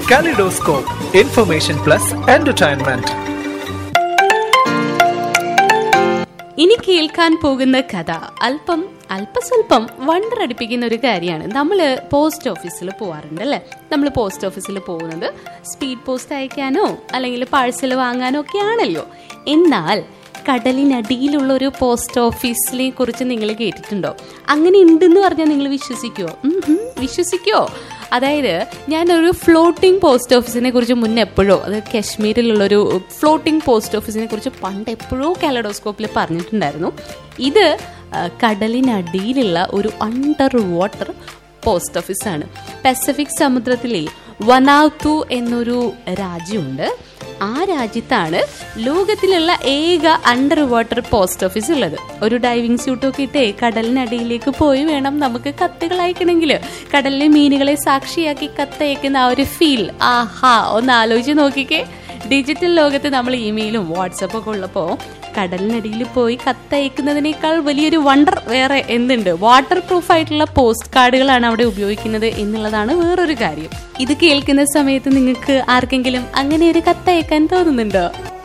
kaleidoscope information plus entertainment ഇനി കേൾക്കാൻ പോകുന്ന കഥ അല്പം അല്പസ്വല്പം വണ്ടർ അടിപ്പിക്കുന്ന ഒരു കാര്യമാണ് നമ്മൾ പോസ്റ്റ് ഓഫീസിൽ പോവാറുണ്ട് അല്ലേ നമ്മൾ പോസ്റ്റ് ഓഫീസിൽ പോകുന്നത് സ്പീഡ് പോസ്റ്റ് അയക്കാനോ അല്ലെങ്കിൽ പാഴ്സൽ വാങ്ങാനോ ഒക്കെ ആണല്ലോ എന്നാൽ കടലിനടിയിലുള്ള ഒരു പോസ്റ്റ് ഓഫീസിനെ കുറിച്ച് നിങ്ങൾ കേട്ടിട്ടുണ്ടോ അങ്ങനെ ഉണ്ടെന്ന് പറഞ്ഞാൽ നിങ്ങൾ വിശ്വസിക്കുമോ ഉം ഉം, വിശ്വസിക്കുമോ അതായത് ഞാനൊരു ഫ്ലോട്ടിംഗ് പോസ്റ്റ് ഓഫീസിനെ കുറിച്ച് മുന്നേ എപ്പോഴോ അത് കാശ്മീരിലുള്ളൊരു ഫ്ലോട്ടിംഗ് പോസ്റ്റ് ഓഫീസിനെ കുറിച്ച് പണ്ട് എപ്പോഴോ കാലഡോസ്കോപ്പിൽ പറഞ്ഞിട്ടുണ്ടായിരുന്നു ഇത് ആ, കടലിനടിയിലുള്ള ഒരു അണ്ടർ വാട്ടർ പോസ്റ്റ് ഓഫീസാണ് പസഫിക് സമുദ്രത്തിലെ വനാത്തു എന്നൊരു രാജ്യമുണ്ട് ആ രാജ്യത്താണ് ലോകത്തിലുള്ള ഏക അണ്ടർ വാട്ടർ പോസ്റ്റ് ഓഫീസ് ഉള്ളത് ഒരു ഡൈവിംഗ് സ്യൂട്ടൊക്കെ ഇട്ടേ കടലിനടിയിലേക്ക് പോയി വേണം നമുക്ക് കത്തുകൾ അയക്കണമെങ്കിൽ കടലിലെ മീനുകളെ സാക്ഷിയാക്കി കത്തയക്കുന്ന ആ ഒരു ഫീൽ ആഹാ ഒന്ന് ആലോചിച്ച് നോക്കിക്കേ ഡിജിറ്റൽ ലോകത്ത് നമ്മൾ ഇമെയിലും വാട്സപ്പൊക്കെ ഉള്ളപ്പോൾ കടലിനടിയിൽ പോയി കത്തയക്കുന്നതിനേക്കാൾ വലിയൊരു വണ്ടർ വേറെ എന്തുണ്ട് വാട്ടർ പ്രൂഫ് ആയിട്ടുള്ള പോസ്റ്റ് കാർഡുകളാണ് അവിടെ ഉപയോഗിക്കുന്നത് എന്നുള്ളതാണ് വേറൊരു കാര്യം ഇത് കേൾക്കുന്ന സമയത്ത് നിങ്ങൾക്ക് ആർക്കെങ്കിലും അങ്ങനെ ഒരു കത്തയക്കാൻ തോന്നുന്നുണ്ടോ